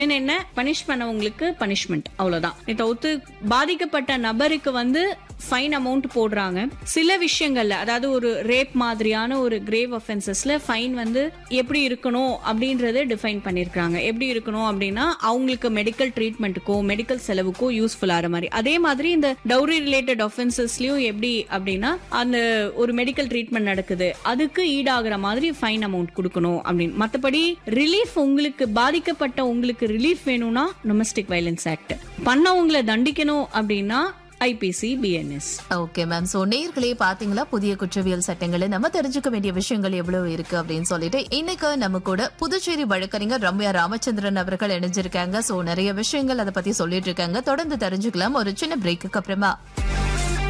என்ன பனிஷ் பண்ணவங்களுக்கு பனிஷ்மெண்ட் அவ்வளவுதான் இதை தவிர்த்து பாதிக்கப்பட்ட நபருக்கு வந்து ஃபைன் அமௌண்ட் போடுறாங்க சில விஷயங்கள்ல அதாவது ஒரு ரேப் மாதிரியான ஒரு கிரேவ் அஃபென்சஸ்ல ஃபைன் வந்து எப்படி இருக்கணும் அப்படின்றத டிஃபைன் பண்ணிருக்காங்க எப்படி இருக்கணும் அப்படின்னா அவங்களுக்கு மெடிக்கல் ட்ரீட்மெண்ட்டுக்கோ மெடிக்கல் செலவுக்கோ யூஸ்ஃபுல் ஆகிற மாதிரி அதே மாதிரி இந்த டவுரி ரிலேட்டட் அஃபென்சஸ்லயும் எப்படி அப்படின்னா அந்த ஒரு மெடிக்கல் ட்ரீட்மெண்ட் நடக்குது அதுக்கு ஈடாகிற மாதிரி ஃபைன் அமௌண்ட் கொடுக்கணும் அப்படின்னு மற்றபடி ரிலீஃப் உங்களுக்கு பாதிக்கப்பட்ட உங்களுக்கு ரிலீஃப் வேணும்னா டொமஸ்டிக் வயலன்ஸ் ஆக்ட் பண்ணவங்களை தண்டிக்கணும் அப்படின்னா IPC BNS okay ma'am so நேர்களே பாத்தீங்களா புதிய குற்றவியல் சட்டங்களை நம்ம தெரிஞ்சுக்க வேண்டிய விஷயங்கள் எவ்வளவு இருக்கு அப்படின்னு சொல்லிட்டு இன்னைக்கு நம்ம கூட புதுச்சேரி வழக்கறிஞர் ரம்யா ராமச்சந்திரன் அவர்கள் இணைஞ்சிருக்காங்க சோ நிறைய விஷயங்கள் அதை பத்தி சொல்லிட்டு இருக்காங்க தொடர்ந்து தெரிஞ்சுக்கலாம் ஒரு சின்ன பிரேக்குக்கு அப்புறமா